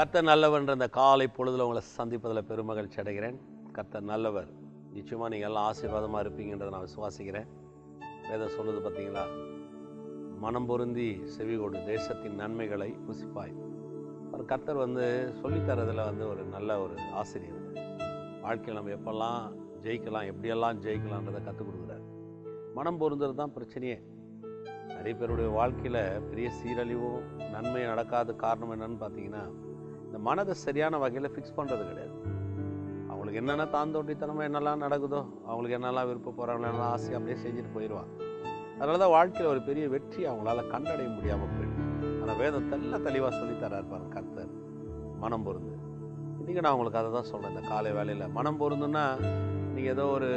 கர்த்தர் நல்லவர்ன்ற இந்த காலை பொழுதுல உங்களை சந்திப்பதில் பெருமகிழ்ச்சி அடைகிறேன் கர்த்தர் நல்லவர் நிச்சயமாக நீங்கள் எல்லாம் ஆசீர்வாதமாக இருப்பீங்கன்றதை நான் விசுவாசிக்கிறேன் வேதம் சொல்லுது பார்த்தீங்களா மனம் பொருந்தி செவிகொடு தேசத்தின் நன்மைகளை ருசிப்பாய் ஒரு கர்த்தர் வந்து சொல்லித்தரதில் வந்து ஒரு நல்ல ஒரு ஆசிரியர் வாழ்க்கையில் நம்ம எப்பெல்லாம் ஜெயிக்கலாம் எப்படியெல்லாம் ஜெயிக்கலான்றதை கற்றுக் கொடுக்குறாரு மனம் பொருந்துறது தான் பிரச்சனையே நிறைய பேருடைய வாழ்க்கையில் பெரிய சீரழிவும் நன்மை நடக்காத காரணம் என்னன்னு பார்த்தீங்கன்னா இந்த மனதை சரியான வகையில் ஃபிக்ஸ் பண்ணுறது கிடையாது அவங்களுக்கு என்னென்ன தாந்தோட்டித்தனமாக என்னெல்லாம் நடக்குதோ அவங்களுக்கு என்னெல்லாம் விருப்பப்படுறாங்களோ என்னெல்லாம் ஆசை அப்படியே செஞ்சுட்டு போயிடுவாங்க அதனால தான் வாழ்க்கையில் ஒரு பெரிய வெற்றி அவங்களால கண்டடைய முடியாமல் போயிடும் ஆனால் வேதம் தெல்ல தெளிவாக சொல்லித்தரார் பாருங்க கர்த்தர் மனம் பொருந்து இன்றைக்கி நான் உங்களுக்கு அதை தான் சொல்கிறேன் இந்த காலை வேலையில் மனம் பொருந்துன்னா நீங்கள் ஏதோ ஒரு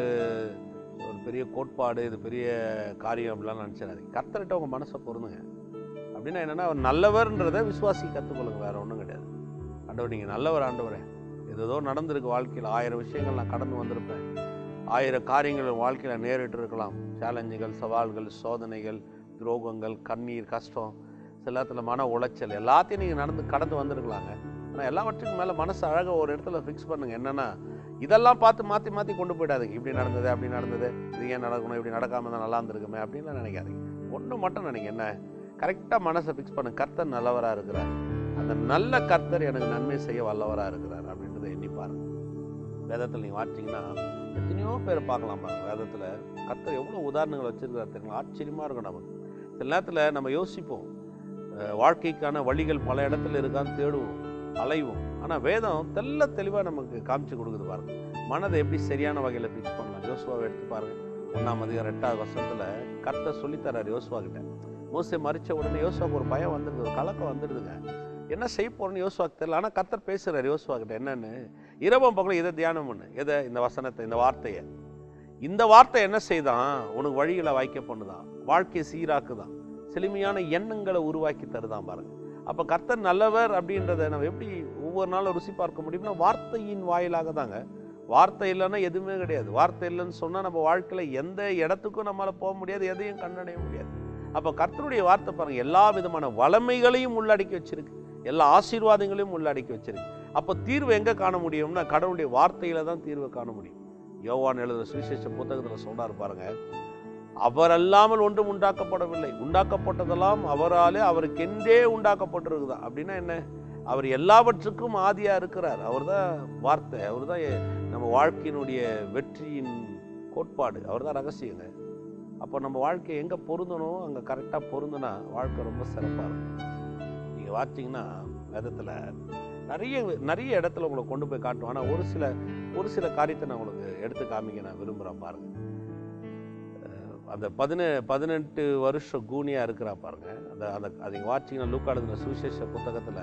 ஒரு பெரிய கோட்பாடு இது பெரிய காரியம் அப்படிலாம் நினச்சிடாதீங்க கர்த்தர்கிட்ட உங்கள் மனசை பொருந்துங்க அப்படின்னா என்னென்னா அவர் நல்லவர்ன்றதை விசுவாசி கற்றுக்கொள்ளுங்க வேறு ஒன்றும் கிடையாது ஆண்டவர் நீங்கள் நல்லவர் ஆண்டவரே ஏதோ நடந்திருக்கு வாழ்க்கையில் ஆயிரம் விஷயங்கள் நான் கடந்து வந்திருப்பேன் ஆயிரம் காரியங்கள் என் வாழ்க்கையில் நேரிட்டு இருக்கலாம் சேலஞ்சுகள் சவால்கள் சோதனைகள் துரோகங்கள் கண்ணீர் கஷ்டம் சில நேரத்தில் மன உளைச்சல் எல்லாத்தையும் நீங்கள் நடந்து கடந்து வந்திருக்கலாங்க ஆனால் எல்லாவற்றுக்கும் மேலே மனசு அழகாக ஒரு இடத்துல ஃபிக்ஸ் பண்ணுங்க என்னென்னா இதெல்லாம் பார்த்து மாற்றி மாற்றி கொண்டு போயிடாதீங்க இப்படி நடந்தது அப்படி நடந்தது இது ஏன் நடக்கணும் இப்படி நடக்காம தான் நல்லா இருந்திருக்குமே அப்படின்லாம் நினைக்காதீங்க ஒன்று மட்டும் நினைங்க என்ன கரெக்டாக மனசை ஃபிக்ஸ் பண்ணுங்க கர்த்தர் நல்லவராக இருக்கிறார் அந்த நல்ல கர்த்தர் எனக்கு நன்மை செய்ய வல்லவராக இருக்கிறார் அப்படின்றத எண்ணி பாருங்க வேதத்தில் நீங்கள் வாட்சிங்கன்னா எத்தனையோ பேரை பார்க்கலாம் பாருங்க வேதத்தில் கர்த்தர் எவ்வளோ உதாரணங்கள் வச்சிருக்கிறார் தெரியுங்களா ஆச்சரியமாக இருக்கும் நமக்கு சில நேரத்தில் நம்ம யோசிப்போம் அஹ் வாழ்க்கைக்கான வழிகள் பல இடத்துல இருக்கான்னு தேடுவோம் அலைவோம் ஆனால் வேதம் தெல்ல தெளிவாக நமக்கு காமிச்சு கொடுக்குது பாருங்க மனதை எப்படி சரியான வகையில் ஃபிக்ஸ் பண்ணலாம் யோசுவாவை எடுத்து பாருங்க ஒன்றாம் அதிகாரம் ரெண்டாவது வருஷத்தில் கர்த்தர் சொல்லித்தரார் யோசுவா கிட்ட மோசை மறிச்ச உடனே யோசுவாக்கு ஒரு பயம் வந்துடுது ஒரு கலக்கம் வந்துடுதுங்க என்ன செய்ய போறேன்னு யோசுவாக்கு தெரியல ஆனால் கர்த்தர் பேசுகிறார் யோசுவா கிட்ட என்னன்னு இரவும் பக்கம் இதை தியானம் பண்ணு எதை இந்த வசனத்தை இந்த வார்த்தையை இந்த வார்த்தை என்ன செய்தான் உனக்கு வழிகளை வாய்க்க பண்ணுதான் வாழ்க்கையை சீராக்குதான் செழுமையான எண்ணங்களை உருவாக்கி தருதான் பாருங்க அப்போ கர்த்தர் நல்லவர் அப்படின்றத நம்ம எப்படி ஒவ்வொரு நாளும் ருசி பார்க்க முடியும்னா வார்த்தையின் வாயிலாக தாங்க வார்த்தை இல்லைன்னா எதுவுமே கிடையாது வார்த்தை இல்லைன்னு சொன்னால் நம்ம வாழ்க்கையில் எந்த இடத்துக்கும் நம்மளால் போக முடியாது எதையும் கண்டடைய முடியாது அப்போ கர்த்தருடைய வார்த்தை பாருங்க எல்லா விதமான வளமைகளையும் உள்ளடக்கி வச்சிருக்கு எல்லா ஆசீர்வாதங்களையும் உள்ளடக்கி வச்சிருக்கு அப்போ தீர்வு எங்கே காண முடியும்னா கடவுளுடைய வார்த்தையில தான் தீர்வை காண முடியும் யோவான் எழுதுற சுவிசேஷ புத்தகத்தில் சொல்றாரு பாருங்க அவர் அல்லாமல் ஒன்றும் உண்டாக்கப்படவில்லை உண்டாக்கப்பட்டதெல்லாம் அவராலே அவருக்கென்றே உண்டாக்கப்பட்டிருக்குதா அப்படின்னா என்ன அவர் எல்லாவற்றுக்கும் ஆதியா இருக்கிறார் அவர்தான் வார்த்தை அவர்தான் எ- நம்ம வாழ்க்கையினுடைய வெற்றியின் கோட்பாடு அவர்தான் ரகசியங்க அப்போ நம்ம வாழ்க்கை எங்கே பொருந்தணும் அங்கே கரெக்டாக பொருந்துனா வாழ்க்கை ரொம்ப சிறப்பாக இருக்கும் நீங்கள் பார்த்தீங்கன்னா வேதத்தில் நிறைய நிறைய இடத்துல உங்களை கொண்டு போய் காட்டும் ஆனால் ஒரு சில ஒரு சில காரியத்தை நான் உங்களுக்கு எடுத்து காமிக்க நான் விரும்புகிறேன் பாருங்க அஹ் அந்த பதினெ பதினெட்டு வருஷம் கூனியாக இருக்கிறா பாருங்க அந்த அந்த அதை வாட்சிங்கன்னா லூக்காடுதுன சுவிசேஷ புத்தகத்தில்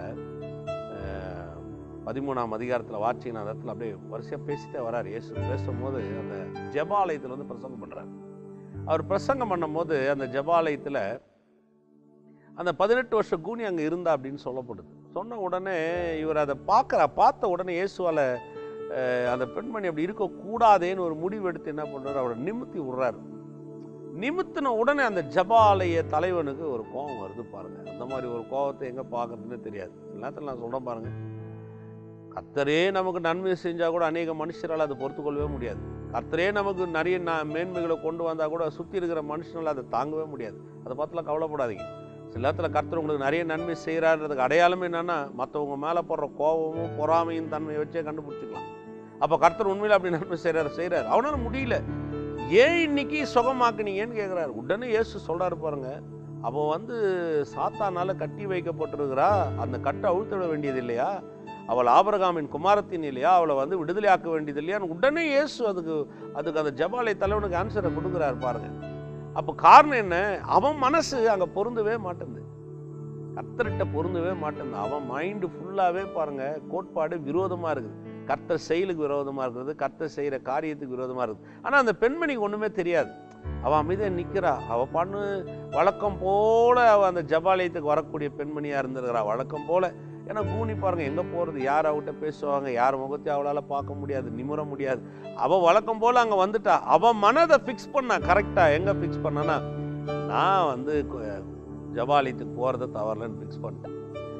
பதிமூணாம் அதிகாரத்தில் வாட்சிங்கன்னா அந்த இடத்துல அப்படியே வரிசையாக பேசிட்டே வரார் இயேசு பேசும்போது அந்த ஜெபாலயத்தில் வந்து பிரசங்கம் பண்ணுறார் அவர் பிரசங்கம் பண்ணும்போது அந்த ஜெபாலயத்தில் அந்த பதினெட்டு வருஷம் கூனி அங்கே இருந்தா அப்படின்னு சொல்லப்படுது சொன்ன உடனே இவர் அதை பார்க்குறா பார்த்த உடனே இயேசுவால் அந்த பெண்மணி அப்படி இருக்கக்கூடாதேன்னு ஒரு முடிவு எடுத்து என்ன பண்ணுறாரு அவரை நிமித்தி விடுறாரு நிமித்தின உடனே அந்த ஜபாலய தலைவனுக்கு ஒரு கோபம் வருது பாருங்க அந்த மாதிரி ஒரு கோபத்தை எங்கே பார்க்கறதுன்னு தெரியாது சில நேரத்தில் நான் சொல்கிறேன் பாருங்க கர்த்தரே நமக்கு நன்மை செஞ்சால் கூட அநேக மனுஷரால் அதை பொறுத்துக்கொள்ளவே முடியாது கர்த்தரே நமக்கு நிறைய ந- மேன்மைகளை கொண்டு வந்தால் கூட சுற்றி இருக்கிற மனுஷனால் அதை தாங்கவே முடியாது அதை பார்த்துலாம் கவலைப்படாதீங்க சில நேரத்தில் கர்த்தர் உங்களுக்கு நிறைய நன்மை செய்கிறான்றதுக்கு அடையாளம் என்னன்னா மற்றவங்க மேலே போடுற கோபமும் பொறாமையும் தன்மையை வச்சே கண்டுபிடிச்சிக்கலாம் அப்போ கர்த்தர் உண்மையில் அப்படி நன்மை செய்கிறாரு செய்கிறாரு அவனால முடியல ஏன் இன்னைக்கு சுகமாக்குனீங்கன்னு கேட்குறாரு உடனே இயேசு சொல்றாரு பாருங்க அவன் வந்து சாத்தானால கட்டி வைக்கப்பட்டிருக்கிறா அந்த கட்டை அழுத்திட வேண்டியது இல்லையா அவள் ஆபரகாமின் குமாரத்தின் இல்லையா அவளை வந்து விடுதலை ஆக்க வேண்டியது இல்லையான்னு உடனே இயேசு அதுக்கு அதுக்கு அந்த ஜபாலை தலைவனுக்கு ஆன்சரை கொடுக்குறாரு பாருங்க அப்போ காரணம் என்ன அவன் மனசு அங்கே பொருந்தவே மாட்டேங்குது கர்த்தர்கிட்ட பொருந்தவே மாட்டேங்குது அவன் மைண்டு ஃபுல்லாகவே பாருங்க கோட்பாடு விரோதமாக இருக்குது கர்த்தர் செயலுக்கு விரோதமாக இருக்கிறது கர்த்தர் செய்கிற காரியத்துக்கு விரோதமாக இருக்குது ஆனால் அந்த பெண்மணிக்கு ஒன்றுமே தெரியாது அவள் அமைதியாக நிற்கிறா அவள் பண்ணு வழக்கம் போல அவள் அந்த ஜபாலயத்துக்கு வரக்கூடிய பெண்மணியாக இருந்திருக்கிறா வழக்கம் போல ஏன்னா கூனி பாருங்க எங்கே போகிறது யார் அவகிட்ட பேசுவாங்க யார் முகத்தையும் அவளால் பார்க்க முடியாது நிமிர முடியாது அவள் வழக்கம் போல் அங்கே வந்துட்டா அவள் மனதை ஃபிக்ஸ் பண்ணா கரெக்டாக எங்கே ஃபிக்ஸ் பண்ணானா நான் வந்து கு- ஜபாலயத்துக்கு போகிறத தவறலன்னு ஃபிக்ஸ் பண்ணிட்டேன்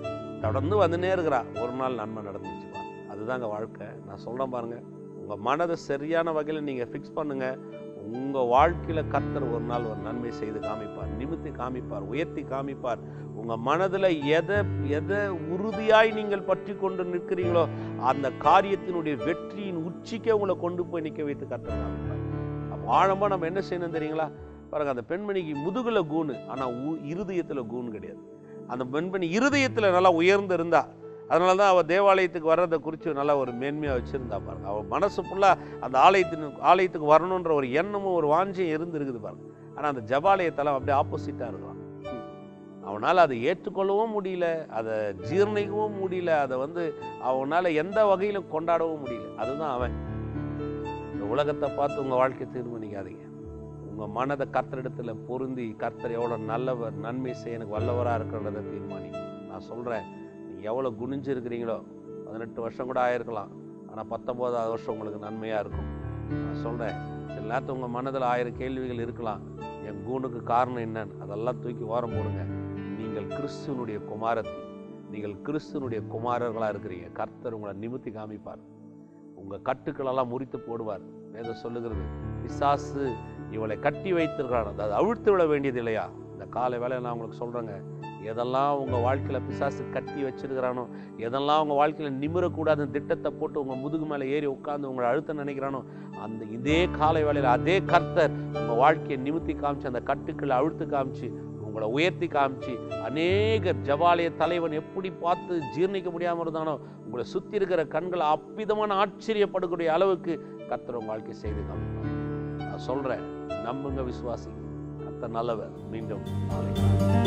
தொடர்ந்து வந்துனே இருக்கிறா ஒரு நாள் நன்மை நடந்துச்சுப்பா அதுதாங்க வாழ்க்கை நான் சொல்கிறேன் பாருங்க உங்கள் மனதை சரியான வகையில் நீங்கள் ஃபிக்ஸ் பண்ணுங்க உங்கள் வாழ்க்கையில் கர்த்தர் ஒரு நாள் ஒரு நன்மை செய்து காமிப்பார் நிமித்தி காமிப்பார் உயர்த்தி காமிப்பார் உங்கள் மனதில் எதை எதை உறுதியாய் நீங்கள் பற்றி கொண்டு நிற்கிறீங்களோ அந்த காரியத்தினுடைய வெற்றியின் உச்சிக்கே உங்களை கொண்டு போய் நிற்க வைத்து கர்த்தர் காமிப்பார் அப்போ ஆழமாக நம்ம என்ன செய்யணும் தெரியுங்களா பாருங்க அந்த பெண்மணிக்கு முதுகுல கூணு ஆனால் இருதயத்தில் கூணு கிடையாது அந்த பெண்மணி இருதயத்தில் நல்லா உயர்ந்து இருந்தா அதனால தான் அவள் தேவாலயத்துக்கு வர்றதை குறித்து நல்லா ஒரு மேன்மையாக வச்சுருந்தா பாருங்க அவள் மனசு ஃபுல்லாக அந்த ஆலயத்தின் ஆலயத்துக்கு வரணுன்ற ஒரு எண்ணமும் ஒரு வாஞ்சியும் இருந்து இருக்குது பாருங்க ஆனால் அந்த ஜபாலயத்தெல்லாம் அப்படியே ஆப்போசிட்டாக இருக்கலாம் அவனால் அதை ஏற்றுக்கொள்ளவும் முடியல அதை ஜீர்ணிக்கவும் முடியல அதை வந்து அவனால் எந்த வகையிலும் கொண்டாடவும் முடியல அதுதான் அவன் இந்த உலகத்தை பார்த்து உங்கள் வாழ்க்கையை தீர்மானிக்காதீங்க உங்கள் மனதை கர்த்தரிடத்தில் பொருந்தி கர்த்தர் எவ்வளோ நல்லவர் நன்மை செய்ய எனக்கு வல்லவராக இருக்கிறத தீர்மானி நான் சொல்கிறேன் நீங்கள் எவ்வளோ குனிஞ்சிருக்கிறீங்களோ பதினெட்டு வருஷம் கூட ஆயிருக்கலாம் ஆனால் பத்தொம்போதாவது வருஷம் உங்களுக்கு நன்மையாக இருக்கும் நான் சொல்கிறேன் சில நேரத்தில் உங்கள் மனதில் ஆயிரம் கேள்விகள் இருக்கலாம் என் கூணுக்கு காரணம் என்னன்னு அதெல்லாம் தூக்கி ஓரம் போடுங்க நீங்கள் கிறிஸ்துவனுடைய குமாரத்தி நீங்கள் கிறிஸ்துவனுடைய குமாரர்களாக இருக்கிறீங்க கர்த்தர் உங்களை நிமித்தி காமிப்பார் உங்கள் கட்டுக்களெல்லாம் முறித்து போடுவார் வேதம் சொல்லுகிறது பிசாசு இவளை கட்டி வைத்திருக்கிறான் அதாவது அவிழ்த்து விட வேண்டியது இல்லையா இந்த காலை வேலை நான் உங்களுக்கு சொல்கிறேங்க எதெல்லாம் உங்கள் வாழ்க்கையில் பிசாசு கட்டி வச்சிருக்கிறானோ எதெல்லாம் உங்கள் வாழ்க்கையில் நிமிரக்கூடாத திட்டத்தை போட்டு உங்கள் முதுகு மேலே ஏறி உட்காந்து உங்களை அழுத்த நினைக்கிறானோ அந்த இதே காலை வேலையில் அதே கர்த்தர் உங்கள் வாழ்க்கையை நிமித்தி காமிச்சு அந்த கட்டுக்களை அழுத்து காமிச்சு உங்களை உயர்த்தி காமிச்சு அநேக ஜபாலய தலைவன் எப்படி பார்த்து ஜீர்ணிக்க முடியாமல் இருந்தானோ உங்களை சுற்றி இருக்கிற கண்களை அப்பிதமான ஆச்சரியப்படக்கூடிய அளவுக்கு கர்த்தர் உங்கள் வாழ்க்கை செய்து காமிப்பார் நான் சொல்கிறேன் நம்புங்க விசுவாசி கர்த்தர் நல்லவர் மீண்டும் நாளை